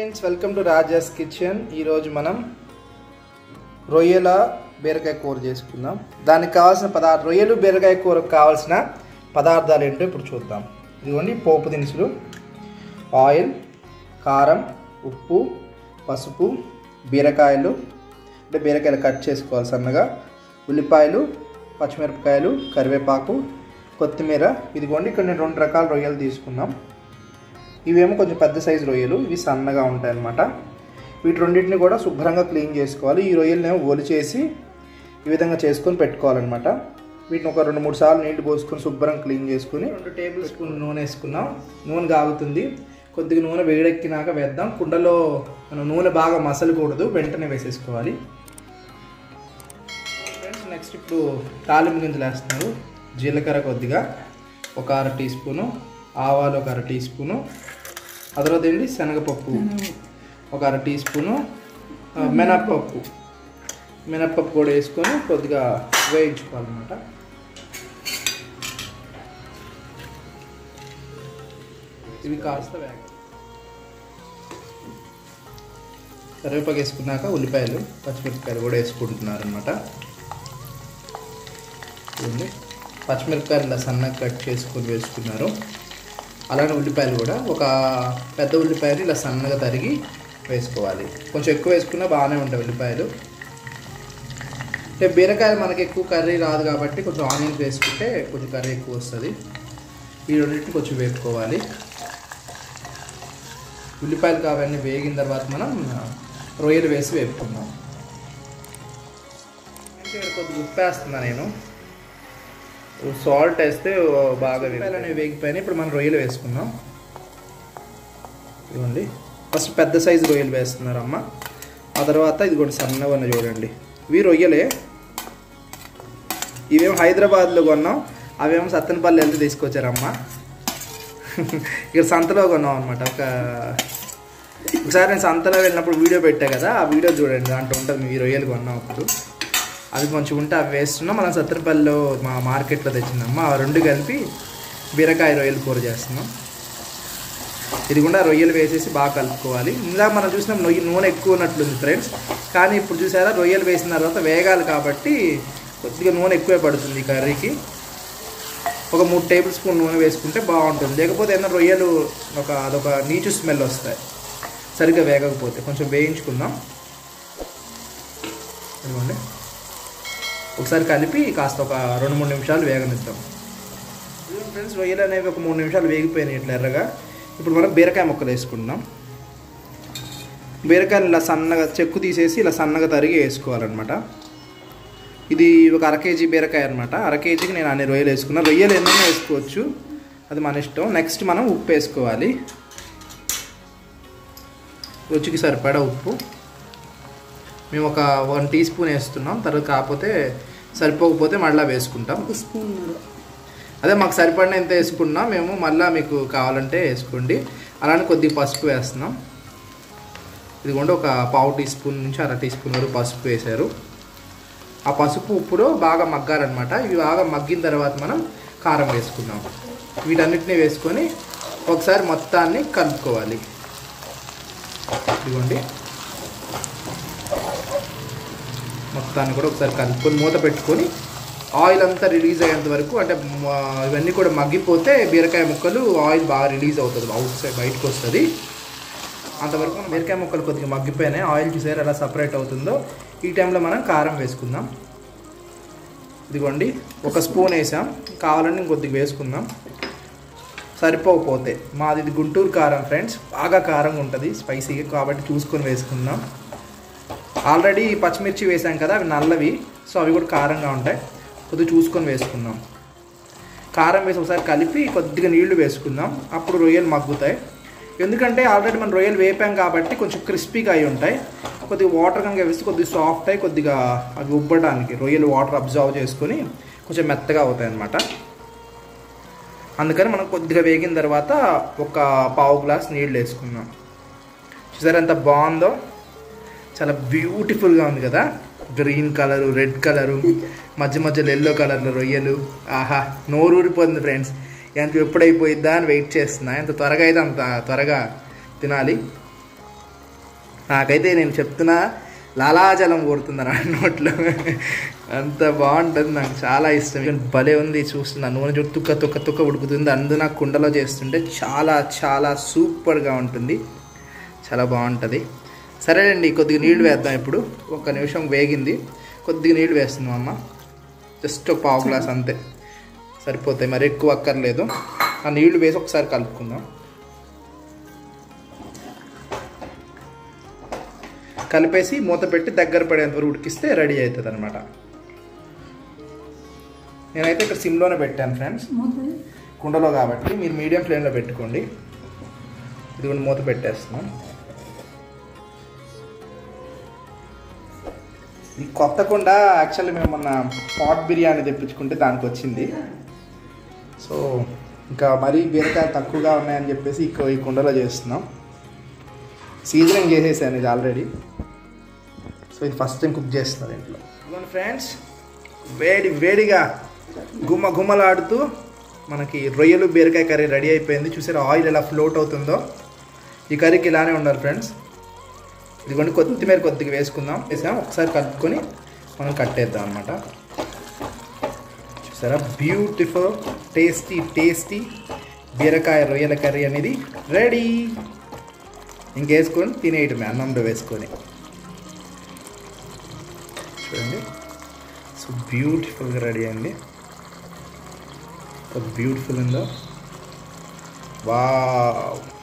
friends welcome to Raja's kitchen ఈరోజు మనం రొయ్యల బీరకాయ కూర చేసుకుందాం దానికి కావాల్సిన పదార్థ రొయ్యలు బీరకాయ కూరకు కావాల్సిన పదార్థాలు ఏంటో ఇప్పుడు చూద్దాం ఇదిగోండి పోపు దినుసులు ఆయిల్ కారం ఉప్పు పసుపు బీరకాయలు అంటే బీరకాయలు కట్ చేసుకోవాలి సన్నగా ఉల్లిపాయలు పచ్చిమిరపకాయలు కరివేపాకు కొత్తిమీర ఇదిగోండి ఇక్కడ నేను రెండు రకాల రొయ్యలు తీసుకున్నాం ఇవేమో కొంచెం పెద్ద సైజు రొయ్యలు ఇవి సన్నగా ఉంటాయి అన్నమాట వీటి రెండింటిని కూడా శుభ్రంగా క్లీన్ చేసుకోవాలి ఈ రొయ్యలనేమో ఒలిచేసి ఈ విధంగా చేసుకొని పెట్టుకోవాలన్నమాట వీటిని ఒక రెండు మూడు సార్లు నీళ్లు పోసుకొని శుభ్రం క్లీన్ చేసుకుని రెండు టేబుల్ స్పూన్ నూనె వేసుకున్నాం నూనె కాగుతుంది కొద్దిగా నూనె వేడెక్కినాక వేద్దాం కుండలో మనం నూనె బాగా మసలకూడదు వెంటనే వేసేసుకోవాలి ఫ్రెండ్స్ నెక్స్ట్ ఇప్పుడు తాలింపు గింజలు వేస్తున్నారు జీలకర్ర కొద్దిగా ఒక అర టీ స్పూను ఆవాలు ఒక అర టీ స్పూను ఆ తర్వాత ఏంటి శనగపప్పు ఒక అర టీ స్పూను ఆ, మినప్పప్పు మినప్పప్పు కూడా వేసుకొని కొద్దిగా వేయించుకోవాలన్నమాట ఇవి కాస్త వేగ కరివేపాకు వేసుకున్నాక ఉల్లిపాయలు పచ్చిమిరపకాయలు కూడా వేసుకుంటున్నారు అనమాట ఉంది పచ్చిమిరపకాయలు ఇలా సన్నగా కట్ చేసుకొని వేసుకున్నారు అలానే ఉల్లిపాయలు కూడా ఒక పెద్ద ఉల్లిపాయలు ఇలా సన్నగా తరిగి వేసుకోవాలి కొంచెం ఎక్కువ వేసుకున్నా బాగానే ఉంటాయి ఉల్లిపాయలు అంటే బీరకాయ మనకి ఎక్కువ కర్రీ రాదు కాబట్టి కొంచెం ఆనియన్స్ వేసుకుంటే కొంచెం కర్రీ ఎక్కువ వస్తుంది ఈ రెండింటిని కొంచెం వేపుకోవాలి ఉల్లిపాయలు అవన్నీ వేగిన తర్వాత మనం రొయ్యలు వేసి వేపుకుందాం ఇక్కడ కొద్దిగా ఉప్పు వేస్తున్నా నేను సాల్ట్ వేస్తే బాగా అనేవి వేగిపోయినాయి ఇప్పుడు మనం రొయ్యలు వేసుకుందాం ఇదిగోండి ఫస్ట్ పెద్ద సైజు రొయ్యలు వేస్తున్నారు అమ్మ ఆ తర్వాత ఇదిగోండి సన్నగా ఉన్న చూడండి ఇవి రొయ్యలే ఇవేమో హైదరాబాద్లో కొన్నాం అవేమో సత్తెనపల్లి వెళ్తే తీసుకొచ్చారమ్మ ఇక్కడ సంతలో కొన్నాం అనమాట ఒక ఒకసారి నేను సంతలో వెళ్ళినప్పుడు వీడియో పెట్టా కదా ఆ వీడియో చూడండి దాంట్లో ఉంటుంది మీ రొయ్యలు కొన్నాం అప్పుడు అవి కొంచెం ఉంటే అవి వేస్తున్నాం మనం సత్తెనపల్లిలో మా మార్కెట్లో తెచ్చిందమ్మ ఆ రెండు కలిపి బీరకాయ రొయ్యలు కూర చేస్తున్నాం ఇది కూడా రొయ్యలు వేసేసి బాగా కలుపుకోవాలి ఇందా మనం చూసినాం నొయ్యి నూనె ఎక్కువ ఉన్నట్లుంది ఫ్రెండ్స్ కానీ ఇప్పుడు చూసారా రొయ్యలు వేసిన తర్వాత వేగాలి కాబట్టి కొద్దిగా నూనె ఎక్కువే పడుతుంది ఈ కర్రీకి ఒక మూడు టేబుల్ స్పూన్ నూనె వేసుకుంటే బాగుంటుంది లేకపోతే ఏదైనా రొయ్యలు ఒక అదొక నీచు స్మెల్ వస్తాయి సరిగ్గా వేగకపోతే కొంచెం వేయించుకుందాం ఇదిగోండి ఒకసారి కలిపి కాస్త ఒక రెండు మూడు నిమిషాలు వేగనిద్దాం ఫ్రెండ్స్ రొయ్యలు అనేవి ఒక మూడు నిమిషాలు వేగిపోయినాయి ఇట్లా ఎర్రగా ఇప్పుడు మనం బీరకాయ ముక్కలు వేసుకుందాం బీరకాయలు ఇలా సన్నగా చెక్కు తీసేసి ఇలా సన్నగా తరిగి వేసుకోవాలన్నమాట ఇది ఒక అర కేజీ బీరకాయ అనమాట అర కేజీకి నేను అన్ని రొయ్యలు వేసుకున్నా రొయ్యలు ఎన్నైనా వేసుకోవచ్చు అది మన ఇష్టం నెక్స్ట్ మనం ఉప్పు వేసుకోవాలి రుచికి సరిపడా ఉప్పు మేము ఒక వన్ టీ స్పూన్ వేస్తున్నాం తర్వాత కాకపోతే సరిపోకపోతే మళ్ళీ వేసుకుంటాం ఒక స్పూన్ అదే మాకు సరిపడిన ఎంత వేసుకున్నాం మేము మళ్ళీ మీకు కావాలంటే వేసుకోండి అలానే కొద్దిగా పసుపు వేస్తున్నాం ఇదిగోండి ఒక పావు టీ స్పూన్ నుంచి అర టీ స్పూన్ వరకు పసుపు వేశారు ఆ పసుపు ఉప్పులో బాగా మగ్గాలన్నమాట ఇవి బాగా మగ్గిన తర్వాత మనం కారం వేసుకుందాం వీటన్నిటిని వేసుకొని ఒకసారి మొత్తాన్ని కలుపుకోవాలి ఇదిగోండి మొత్తాన్ని కూడా ఒకసారి కలుపుకొని మూత పెట్టుకొని ఆయిల్ అంతా రిలీజ్ అయ్యేంత వరకు అంటే మ- ఇవన్నీ కూడా మగ్గిపోతే బీరకాయ ముక్కలు ఆయిల్ బాగా రిలీజ్ అవుతుంది అవుట్ సైడ్ బయటకు వస్తుంది అంతవరకు మనం బీరకాయ ముక్కలు కొద్దిగా మగ్గిపోయినాయి ఆయిల్ చూసారు ఎలా సపరేట్ అవుతుందో ఈ టైంలో మనం కారం వేసుకుందాం ఇదిగోండి ఒక స్పూన్ వేసాం కావాలని ఇంకొద్దిగా వేసుకుందాం సరిపోకపోతే మాది ఇది గుంటూరు కారం ఫ్రెండ్స్ బాగా కారం ఉంటుంది స్పైసీగా కాబట్టి చూసుకొని వేసుకుందాం ఆల్రెడీ పచ్చిమిర్చి వేసాం కదా అవి నల్లవి సో అవి కూడా కారంగా ఉంటాయి కొద్దిగా చూసుకొని వేసుకుందాం కారం వేసి ఒకసారి కలిపి కొద్దిగా నీళ్లు వేసుకుందాం అప్పుడు రొయ్యలు మగ్గుతాయి ఎందుకంటే ఆల్రెడీ మనం రొయ్యలు వేపాం కాబట్టి కొంచెం క్రిస్పీగా అయి ఉంటాయి కొద్దిగా వాటర్ కనుక వేస్తే కొద్దిగా సాఫ్ట్ అయి కొద్దిగా అవి ఉబ్బడానికి రొయ్యలు వాటర్ అబ్జర్వ్ చేసుకొని కొంచెం మెత్తగా అవుతాయి అన్నమాట అందుకని మనం కొద్దిగా వేగిన తర్వాత ఒక పావు గ్లాస్ నీళ్ళు వేసుకుందాం చూసారా ఎంత బాగుందో చాలా బ్యూటిఫుల్గా ఉంది కదా గ్రీన్ కలరు రెడ్ కలరు మధ్య మధ్యలో ఎల్లో కలర్లో రొయ్యలు ఆహా నోరు ఊరిపోతుంది ఫ్రెండ్స్ ఎంత ఎప్పుడైపోయిద్దా అని వెయిట్ చేస్తున్నా ఎంత త్వరగా అయితే అంత త్వరగా తినాలి నాకైతే నేను చెప్తున్నా లాలాజలం కోరుతుందని నోట్లో అంత బాగుంటుంది నాకు చాలా ఇష్టం కానీ భలే ఉంది చూస్తున్నా నూనె చుట్టూ తుక్క తుక్క తుక్క ఉడుకుతుంది అందున కుండలో చేస్తుంటే చాలా చాలా సూపర్గా ఉంటుంది చాలా బాగుంటుంది సరేనండి కొద్దిగా నీళ్ళు వేద్దాం ఇప్పుడు ఒక నిమిషం వేగింది కొద్దిగా నీళ్ళు వేస్తున్నాం అమ్మ జస్ట్ ఒక పావు గ్లాస్ అంతే సరిపోతాయి మరి ఎక్కువ అక్కర్లేదు ఆ నీళ్లు వేసి ఒకసారి కలుపుకుందాం కలిపేసి మూత పెట్టి దగ్గర పడేంత వరకు ఉడికిస్తే రెడీ అవుతుంది అనమాట నేనైతే ఇక్కడ సిమ్లోనే పెట్టాను ఫ్రెండ్స్ కుండలో కాబట్టి మీరు మీడియం ఫ్లేమ్లో పెట్టుకోండి ఇది కూడా మూత పెట్టేస్తున్నాం ఈ కొత్త కుండ యాక్చువల్లీ మేము మొన్న పాట్ బిర్యానీ తెప్పించుకుంటే దానికి వచ్చింది సో ఇంకా మరీ బీరకాయ తక్కువగా ఉన్నాయని చెప్పేసి ఇక ఈ కుండలో చేస్తున్నాం సీజనింగ్ చేసేసాను ఇది ఆల్రెడీ సో ఇది ఫస్ట్ టైం కుక్ చేస్తున్నారు ఇంట్లో ఇదిగోండి ఫ్రెండ్స్ వేడి వేడిగా గుమ్మ గుమ్మలాడుతూ మనకి రొయ్యలు బీరకాయ కర్రీ రెడీ అయిపోయింది చూసారా ఆయిల్ ఎలా ఫ్లోట్ అవుతుందో ఈ కర్రీకి ఇలానే ఉండాలి ఫ్రెండ్స్ ఇదిగోండి కొత్తిమీర కొద్దిగా వేసుకుందాం వేసాం ఒకసారి కలుపుకొని మనం కట్టేద్దాం అనమాట చూసారా బ్యూటిఫుల్ టేస్టీ టేస్టీ బీరకాయ రొయ్యల కర్రీ అనేది రెడీ ఇంకేసుకొని తినేయటమే అన్నంలో వేసుకొని చూడండి సో బ్యూటిఫుల్గా రెడీ అయింది బ్యూటిఫుల్ ఉందో వా